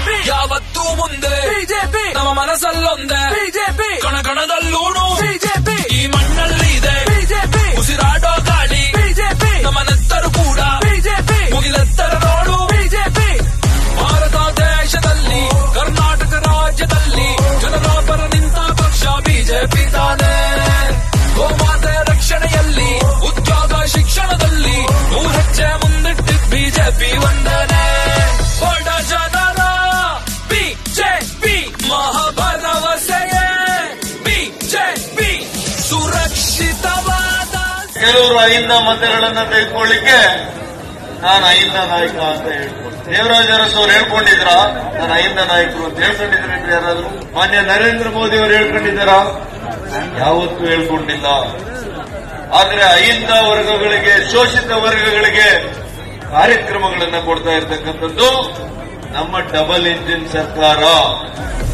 BJP ಯಾವತ್ತೂ ಮುಂದೆ BJP ನಮ್ಮ ಮನಸ್ಸಲ್ಲೊಂದೇ ಬಿಜೆಪಿ ಕಣಕಣದಲ್ಲೂನು ಬಿಜೆಪಿ ಈ ಮಣ್ಣಲ್ಲಿ ಇದೆ ಬಿಜೆಪಿ ಉಸಿರಾಡೋ ಗಾಳಿ ಬಿಜೆಪಿ ನಮ್ಮ ನೆತ್ತರು ಕೂಡ ಬಿಜೆಪಿ ಮುಗಿಲೆತ್ತರ ನೋಡು ಬಿಜೆಪಿ ಭಾರತ ದೇಶದಲ್ಲಿ ಕರ್ನಾಟಕ ರಾಜ್ಯದಲ್ಲಿ ಜನರ ಪರ ನಿಂತ ಪಕ್ಷ ಬಿಜೆಪಿ ತಾನೇ ಗೋಮಾತೆ ರಕ್ಷಣೆಯಲ್ಲಿ ಉದ್ಯೋಗ ಶಿಕ್ಷಣದಲ್ಲಿ ನೂರು ಹೆಜ್ಜೆ ಮುಂದಿಟ್ಟಿದ್ ಬಿಜೆಪಿ ಒಂದನೇ ಹೊಡ ಜನರ ಬಿಜೆಪಿ ಮಹಾಭರವಸೆಯೇ ಬಿಜೆಪಿ ಸುರಕ್ಷಿತವಾದ ಕೆಲವರು ಅಹಿಂದ ಮತಗಳನ್ನ ತೆಗೆದುಕೊಳ್ಳಿಕ್ಕೆ ನಾನು ಅಹಿಂದ ನಾಯಕ ಅಂತ ಹೇಳ್ಕೊಂಡು ದೇವರಾಜ ಅರಸು ಅವ್ರು ಹೇಳ್ಕೊಂಡಿದ್ರ ನಾನು ಅಹಿಂದ ನಾಯಕರು ಅಂತ ಹೇಳ್ಕೊಂಡಿದ್ರೇನ್ರಿ ಯಾರಾದ್ರು ಮಾನ್ಯ ನರೇಂದ್ರ ಮೋದಿ ಅವರು ಹೇಳ್ಕೊಂಡಿದ್ದಾರ ಯಾವತ್ತೂ ಹೇಳ್ಕೊಂಡಿಲ್ಲ ಆದ್ರೆ ಅಹಿಂದ ವರ್ಗಗಳಿಗೆ ಶೋಷಿತ ವರ್ಗಗಳಿಗೆ ಕಾರ್ಯಕ್ರಮಗಳನ್ನ ಕೊಡ್ತಾ ಇರ್ತಕ್ಕಂಥದ್ದು ನಮ್ಮ ಡಬಲ್ ಇಂಜಿನ್ ಸರ್ಕಾರ